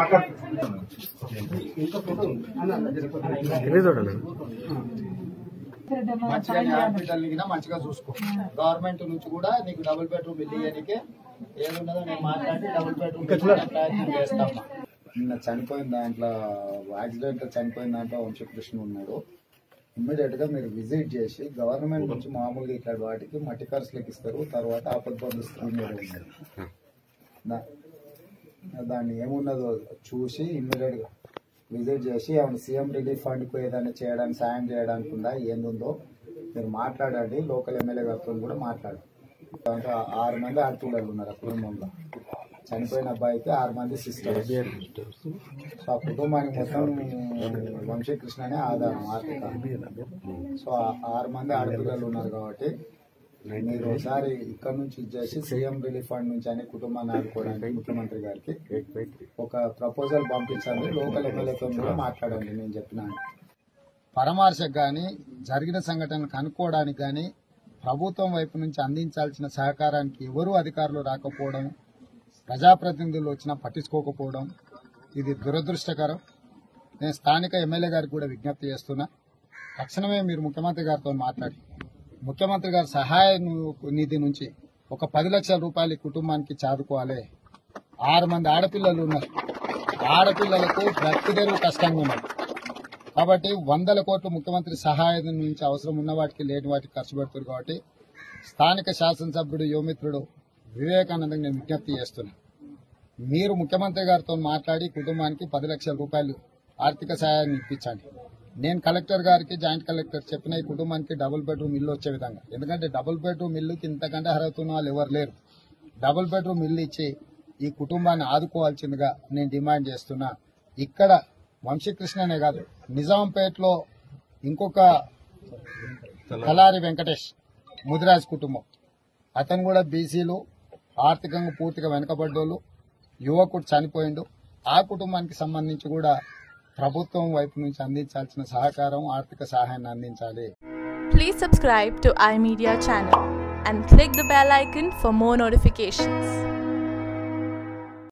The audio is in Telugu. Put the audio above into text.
మంచిగా నీ హాస్పిటల్ కింద మంచిగా చూసుకో గవర్నమెంట్ నుంచి కూడా నీకు డబుల్ బెడ్రూమ్ ఇల్లు ఇయ్యడానికి ఏది ఉన్నదో నేను మాట్లాడి డబుల్ బెడ్రూమ్ ఇవ్వడానికి ప్రయత్నం చేస్తామా నిన్న చనిపోయిన దాంట్లో యాక్సిడెంట్ చనిపోయిన దాంట్లో వంశకృష్ణ ఉన్నాడు ఇమ్మీడియట్ గా మీరు విజిట్ చేసి గవర్నమెంట్ నుంచి మామూలుగా ఇక్కడ వాటికి మట్టి ఖర్చులకు ఇస్తారు తర్వాత ఆపద్బంధు స్కీమ్ మీద ఉన్నది దా- దాన్ని ఏమున్నదో చూసి ఇమ్మీడియట్ గా విజిట్ చేసి ఏమైనా సీఎం రిలీఫ్ ఫండ్ కు ఏదైనా చేయడానికి సాయం చేయడానికి ఉందా ఏందుందో మీరు మాట్లాడండి లోకల్ ఎమ్మెల్యే గారితో కూడా మాట్లాడండి దాంట్లో ఆరు మంది ఆడపిల్లలు ఉన్నారు ఆ కుటుంబంలో చనిపోయిన అబ్బాయికి ఆరు మంది సిస్టర్స్ సో ఆ కుటుంబానికి మొత్తం వంశీకృష్ణనే ఆధారం ఆర్థిక సో ఆ ఆరు మంది ఆడపిల్లలు ఉన్నారు కాబట్టి మీరు ఒకసారి ఇక్కడ నుంచి ఇచ్చేసి సీఎం రిలీఫ్ ఫండ్ నుంచి అని కుటుంబాన్ని ఆదుకోవడానికి ముఖ్యమంత్రి గారికి ఒక ప్రపోజల్ పంపించండి లోకల్ ఎమ్మెల్యేతో కూడా మాట్లాడండి నేను చెప్పినాను పరామర్శకు కానీ జరిగిన సంఘటనలు కనుక్కోవడానికి కానీ ప్రభుత్వం వైపు నుంచి అందించాల్సిన సహకారానికి ఎవరు అధికారులు రాకపోవడం ప్రజాప్రతినిధులు వచ్చినా పట్టించుకోకపోవడం ఇది దురదృష్టకరం నేను స్థానిక ఎమ్మెల్యే గారికి కూడా విజ్ఞప్తి చేస్తున్నా తక్షణమే మీరు ముఖ్యమంత్రి గారితో మాట్లాడి ముఖ్యమంత్రి గారి సహాయ ను- నిధి నుంచి ఒక పది లక్షల రూపాయలు ఈ కుటుంబానికి చాదుకోవాలి ఆరు మంది ఆడపిల్లలు ఉన్నారు ఆడపిల్లలకు బ్రతికెరువు కష్టంగా ఉన్నారు కాబట్టి వందల కోట్లు ముఖ్యమంత్రి సహాయం నుంచి అవసరం ఉన్న వాటికి లేని వాటికి ఖర్చు పెడుతున్నారు కాబట్టి స్థానిక శాసనసభ్యుడు యువమిత్రుడు వివేకానందకి నేను విజ్ఞప్తి చేస్తున్నా మీరు ముఖ్యమంత్రి గారితో మాట్లాడి కుటుంబానికి పది లక్షల రూపాయలు ఆర్థిక సహాయాన్ని ఇప్పించండి నేను కలెక్టర్ గారికి జాయింట్ కలెక్టర్ చెప్పిన ఈ కుటుంబానికి డబుల్ బెడ్రూమ్ ఇల్లు వచ్చే విధంగా ఎందుకంటే డబుల్ బెడ్రూమ్ ఇల్లుకి ఇంతకంటే అర్హత ఉన్న వాళ్ళు ఎవరు లేరు డబుల్ బెడ్రూమ్ ఇల్లు ఇచ్చి ఈ కుటుంబాన్ని ఆదుకోవాల్సిందిగా నేను డిమాండ్ చేస్తున్నా ఇక్కడ వంశీకృష్ణనే కాదు నిజాంపేటలో ఇంకొక కలారి వెంకటేష్ ముదిరాజ్ కుటుంబం అతను కూడా బీసీలు ఆర్థికంగా పూర్తిగా వెనుకబడ్డోళ్ళు యువకుడు చనిపోయిండు ఆ కుటుంబానికి సంబంధించి కూడా ప్రభుత్వం వైపు నుంచి అందించాల్సిన సహకారం ఆర్థిక సహాయాన్ని అందించాలి Please subscribe to iMedia channel and click the bell icon for more notifications.